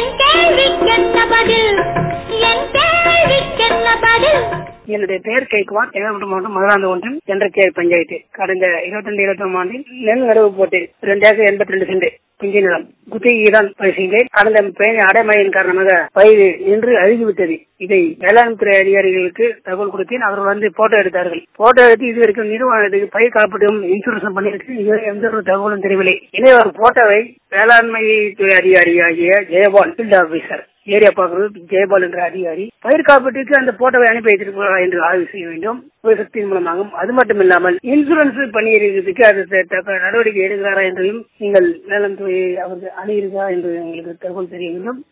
என் கேள்விக்கென்ன பதில் என் கேள்விக்கென்ன பதில் என்னுடைய பெயர் கைக்குமார் தேவைப்பட்ட மாவட்டம் மதுராந்த ஒன்றியம் என்ற பஞ்சாயத்து கடந்த இருபத்தி ரெண்டு இருபத்தி ஆண்டில் நெல் நடவு போட்டு ரெண்டு ஏக்கர் எண்பத்தி ரெண்டு சென்ட் பிஞ்சை நிலம் குத்தகைதான் பயிற்சிகளேன் கடந்த பேணி அடைமழையின் காரணமாக பயிர் நின்று அழுகிவிட்டது இதை வேளாண் துறை அதிகாரிகளுக்கு தகவல் கொடுத்தேன் அவர்கள் வந்து போட்டோ எடுத்தார்கள் போட்டோ எடுத்து இது வரைக்கும் நிறுவனத்துக்கு பயிர் காப்பீடும் இன்சூரன்ஸ் பண்ணியிருக்கு இதுவரை எந்த ஒரு தகவலும் தெரியவில்லை எனவே ஒரு போட்டோவை வேளாண்மை துறை அதிகாரி ஆகிய ஜெயபால் ஃபீல்ட் ஆபீசர் ஏரியா பார்க்கறது ஜெயபால் என்ற அதிகாரி பயிர் காப்பீட்டுக்கு அந்த போட்டோவை அனுப்பி வைத்திருக்கிறாரா என்று ஆய்வு செய்ய வேண்டும் ஒரு சக்தியின் மூலமாகவும் அது மட்டும் இல்லாமல் இன்சூரன்ஸ் பண்ணியிருக்கிறதுக்கு அது த- தக்க நடவடிக்கை எடுக்கிறாரா என்றையும் நீங்கள் வேளாண் துறை அவருக்கு அணுகிறதா என்று எங்களுக்கு தகவல் தெரிய வேண்டும்